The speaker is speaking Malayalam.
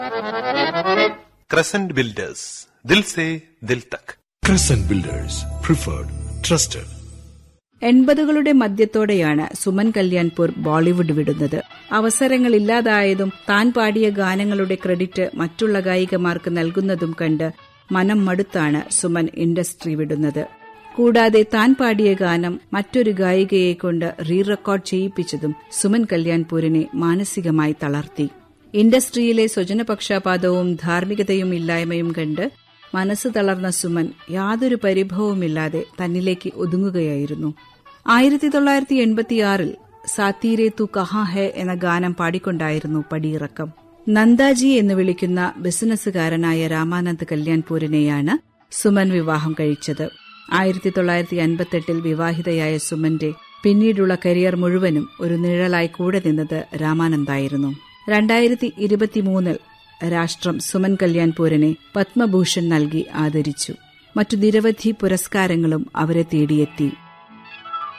Crescent Builders. Dil se dil tak. Crescent Builders, preferred, trusted. എൺപതുകളുടെ മധ്യത്തോടെയാണ് Suman Kalyanpur Bollywood വിടുന്നത് അവസരങ്ങളില്ലാതായതും താൻ പാടിയ ഗാനങ്ങളുടെ ക്രെഡിറ്റ് മറ്റുള്ള ഗായികമാർക്ക് നൽകുന്നതും കണ്ട് മനം മടുത്താണ് സുമൻ ഇൻഡസ്ട്രി വിടുന്നത് കൂടാതെ താൻ പാടിയ ഗാനം മറ്റൊരു ഗായികയെ കൊണ്ട് റീ റെക്കോർഡ് ചെയ്യിപ്പിച്ചതും സുമൻ കല്യാൺപൂരിനെ മാനസികമായി തളർത്തി ഇൻഡസ്ട്രിയിലെ സ്വജനപക്ഷപാതവും ധാർമ്മികതയും ഇല്ലായ്മയും കണ്ട് മനസ്സ് തളർന്ന സുമൻ യാതൊരു പരിഭവവുമില്ലാതെ തന്നിലേക്ക് ഒതുങ്ങുകയായിരുന്നു ആയിരത്തി തൊള്ളായിരത്തി എൺപത്തിയാറിൽ സാത്തീരെ തു കഹാ ഹെ എന്ന ഗാനം പാടിക്കൊണ്ടായിരുന്നു പടിയിറക്കം നന്ദാജി എന്ന് വിളിക്കുന്ന ബിസിനസ്സുകാരനായ രാമാനന്ദ് കല്യാൺപൂരിനെയാണ് സുമൻ വിവാഹം കഴിച്ചത് ആയിരത്തി തൊള്ളായിരത്തി അൻപത്തെട്ടിൽ വിവാഹിതയായ സുമന്റെ പിന്നീടുള്ള കരിയർ മുഴുവനും ഒരു നിഴലായി കൂടെ നിന്നത് രാമാനന്ദായിരുന്നു രണ്ടായിരത്തി ഇരുപത്തിമൂന്നിൽ രാഷ്ട്രം സുമൻ കല്യാൺപൂരിനെ പത്മഭൂഷൺ നൽകി ആദരിച്ചു മറ്റു നിരവധി പുരസ്കാരങ്ങളും അവരെ തേടിയെത്തി